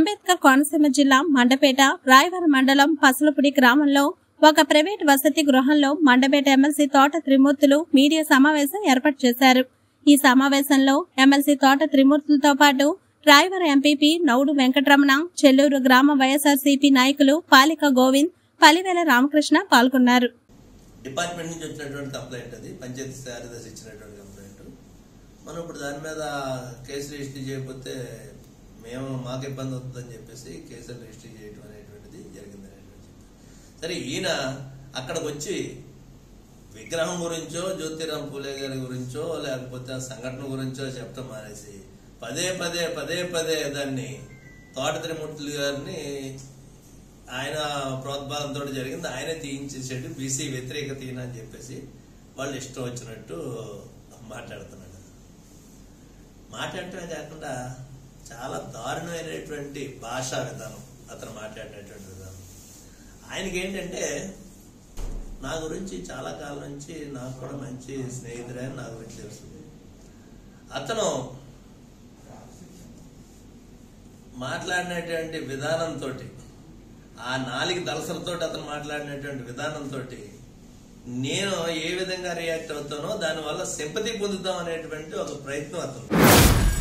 అంబేద్కర్ కోనసీమ జిల్లా మండపేట రాయవరం మండలం పసలపుడి గ్రామంలో ఒక ప్రైవేట్ వసతి గృహంలో మండపేట ఎమ్మెల్సీ తోట త్రిమూర్తులు మీడియా సమావేశం ఏర్పాటు చేశారు ఈ సమావేశంలో ఎమ్మెల్సీ తోట త్రిమూర్తులతో పాటు రాయవరం ఎంపీపీ నౌడు వెంకటరమణ చెల్లూరు గ్రామ వైఎస్ఆర్సీపీ నాయకులు పాలిక గోవింద్ పలివేల రామకృష్ణ పాల్గొన్నారు డిపార్ట్మెంట్ నుంచి వచ్చినటువంటి కంప్లైంట్ అది పంచాయతీ కార్యదర్శి ఇచ్చినటువంటి కంప్లైంట్ మనం ఇప్పుడు దాని మీద కేసు రిజిస్టర్ చేయకపోతే మేము మాకు ఇబ్బంది అవుతుందని చెప్పేసి కేసులు రిజిస్టర్ చేయడం అనేటువంటిది జరిగింది అనేటువంటి సరే ఈయన అక్కడికి వచ్చి విగ్రహం గురించో జ్యోతిరామ్ పూలే గారి గురించో లేకపోతే ఆ సంఘటన గురించో చెప్పడం మానేసి పదే పదే పదే పదే దాన్ని తోట త్రిమూర్తులు గారిని ఆయన ప్రోద్బలంతో జరిగింది ఆయనే తీయించేసాడు బీసీ వ్యతిరేకత ఈయన అని చెప్పేసి వాళ్ళు ఇష్టం వచ్చినట్టు మాట్లాడుతున్నాడు మాట్లాడటమే కాకుండా చాలా దారుణమైనటువంటి భాషా విధానం అతను మాట్లాడినటువంటి విధానం ఆయనకి ఏంటంటే నా గురించి చాలా కాలం నుంచి నాకు కూడా మంచి స్నేహితుడే నా గురించి తెలుసు అతను మాట్లాడినటువంటి విధానంతో ఆ నాలుగు దళసలతో అతను మాట్లాడినటువంటి విధానంతో నేను ఏ విధంగా రియాక్ట్ అవుతానో దానివల్ల సింపతి పొందుతాం అనేటువంటి ఒక ప్రయత్నం అతను